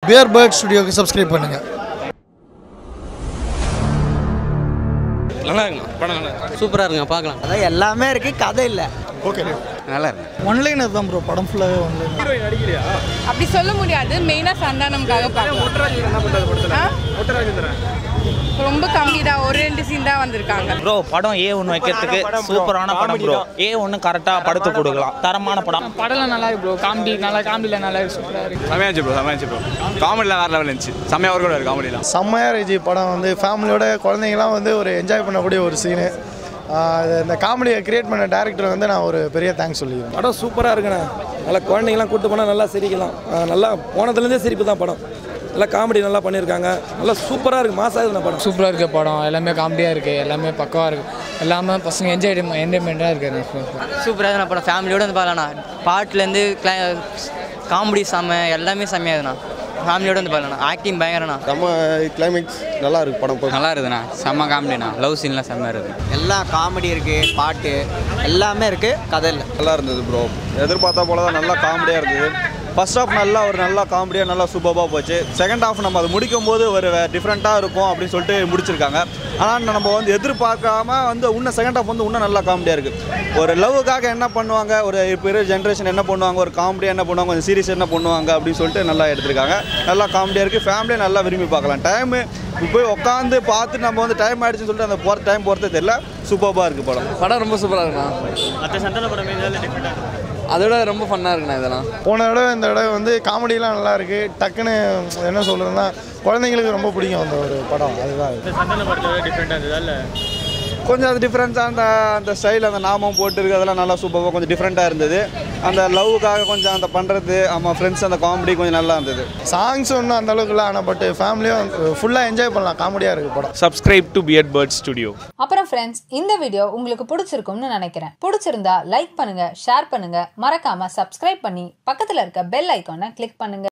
Pier bird ஸ்டுடியோக்கு subscribe பண்ணுங்கள் நல்லா இருக்குண்ணா படம் நல்லா இருக்கு சூப்பராக இருங்க பார்க்கலாம் அதான் எல்லாமே இருக்கு கதை இல்லை ஓகே நல்லா இருக்கு ஒன்லைனர் தான் ப்ரோ படம் ஃபுல்லாகவே ஒன்லைன் அப்படி சொல்ல முடியாது மெயினாக சந்தானம்காக பார்க்கலாம் ரொம்ப கம்மி தான் ஒரு ரெண்டு சீன் தான் வந்திருக்காங்க ப்ரோ படம் ஏ ஒன்று வைக்கிறதுக்கு சூப்பரான படம் ப்ரோ ஏ ஒன்று கரெக்டாக படுத்து கொடுக்கலாம் தரமான படம் படம்லாம் நல்லா இருக்கு ப்ரோ காமெடி நல்லா காமெடியில் நல்லா இருக்கு சூப்பராக இருக்கு செமையாச்சு ப்ரோ செமையாச்சு ப்ரோ காமெடிலாம் வேறு லெவல் இருந்துச்சு செம்மையாக ஒரு கூட இருக்கு காமெடிலாம் செம்மையாக இருந்துச்சு படம் வந்து ஃபேமிலியோட குழந்தைங்களாம் வந்து ஒரு என்ஜாய் பண்ணக்கூடிய ஒரு சீனு இந்த காமெடியை கிரியேட் பண்ண டேரக்டர் வந்து நான் ஒரு பெரிய தேங்க்ஸ் சொல்லிக்கிறேன் படம் சூப்பராக இருக்குண்ணே நல்லா குழந்தைங்களாம் கூட்டு போனால் நல்லா சிரிக்கலாம் ஆ, நல்லா போனதுலேருந்தே சிரிப்பு தான் படம் நல்லா காமெடி நல்லா பண்ணியிருக்காங்க நல்லா சூப்பராக இருக்குது மாசாக இருக்குண்ணே படம் சூப்பராக இருக்கு படம் எல்லாமே காமெடியாக இருக்கு எல்லாமே பக்கவாக இருக்கு எல்லாமே பசங்க என்ஜாய் என்டர்டைன்மெண்ட்டாக இருக்கு சூப்பராக தான் படம் ஃபேமிலியோட வந்து பார்க்கலாம்ண்ணா பாட்டுலேருந்து காமெடி செம்ம எல்லாமே செம்மையாக இருக்குண்ணா ஃபேமிலியோட வந்து பார்க்கலாம்ண்ணா ஆக்டிங் பயங்கரண்ணா நம்ம கிளைமேக்ஸ் நல்லா இருக்கு படம் நல்லா இருக்குதுண்ணா செம்ம காமெடிண்ணா லவ் சீன்லாம் செம்மையாக இருக்குது எல்லாம் காமெடி இருக்கு பாட்டு எல்லாமே இருக்கு கதை இல்லை நல்லா இருந்தது ப்ரோ எதிர்பார்த்தா போல தான் நல்லா காமெடியாக இருந்தது ஃபர்ஸ்ட் ஹாஃப் நல்லா ஒரு நல்லா காமெடியாக நல்லா சூப்பராக போச்சு செகண்ட் ஹாஃப் நம்ம அதை முடிக்கும் போது ஒரு டிஃப்ரெண்ட்டாக இருக்கும் அப்படின்னு சொல்லிட்டு முடிச்சிருக்காங்க ஆனால் நம்ம வந்து எதிர்பார்க்காம வந்து இன்னும் செகண்ட் ஹாஃப் வந்து இன்னும் நல்லா காமெடியாக இருக்குது ஒரு லவ்வுக்காக என்ன பண்ணுவாங்க ஒரு இப்போ இருக்கிற ஜென்ரேஷன் என்ன பண்ணுவாங்க ஒரு காமெடியாக என்ன பண்ணுவாங்க கொஞ்சம் சீரியஸ் என்ன பண்ணுவாங்க அப்படின்னு சொல்லிட்டு நல்லா எடுத்திருக்காங்க நல்லா காமெடியாக இருக்குது ஃபேமிலியை நல்லா விரும்பி பார்க்கலாம் டைமு போய் உட்காந்து பார்த்து நம்ம வந்து டைம் ஆயிடுச்சுன்னு சொல்லிட்டு அந்த போகிற டைம் போகிறதே தெரியல சூப்பராக இருக்குது படம் படம் ரொம்ப சூப்பராக இருக்குண்ணா அதோட ரொம்ப ஃபன்னாக இருக்குண்ணா இதெல்லாம் போன தடவை இந்த தடவை வந்து காமெடியெலாம் நல்லா இருக்கு டக்குன்னு என்ன சொல்கிறதுன்னா குழந்தைங்களுக்கு ரொம்ப பிடிக்கும் அந்த ஒரு படம் அதுதான் இது. கொஞ்சம் அது டிஃப்ரெண்ட்ஸாக அந்த அந்த ஸ்டைல் அந்த நாமம் போட்டு இருக்கு அதெல்லாம் நல்லா சூப்பராக கொஞ்சம் டிஃப்ரெண்ட்டாக இருந்தது அந்த லவ்வுக்காக கொஞ்சம் அந்த பண்ணுறது ஆமாம் ஃப்ரெண்ட்ஸ் அந்த காமெடி கொஞ்சம் நல்லா இருந்தது சாங்ஸ் ஒன்றும் அந்த அளவுக்கு இல்லை ஆனால் பட் ஃபேமிலியும் ஃபுல்லாக என்ஜாய் பண்ணலாம் காமெடியாக இருக்குது படம் subscribe to beard bird studio அப்புறம் ஃப்ரெண்ட்ஸ் இந்த வீடியோ உங்களுக்கு பிடிச்சிருக்கும்னு நினைக்கிறேன் பிடிச்சிருந்தா லைக் பண்ணுங்க ஷேர் பண்ணுங்க மறக்காம சப்ஸ்கிரைப் பண்ணி பக்கத்துல இருக்க பெல் ஐக்கானை கிளிக் பண்ணுங்க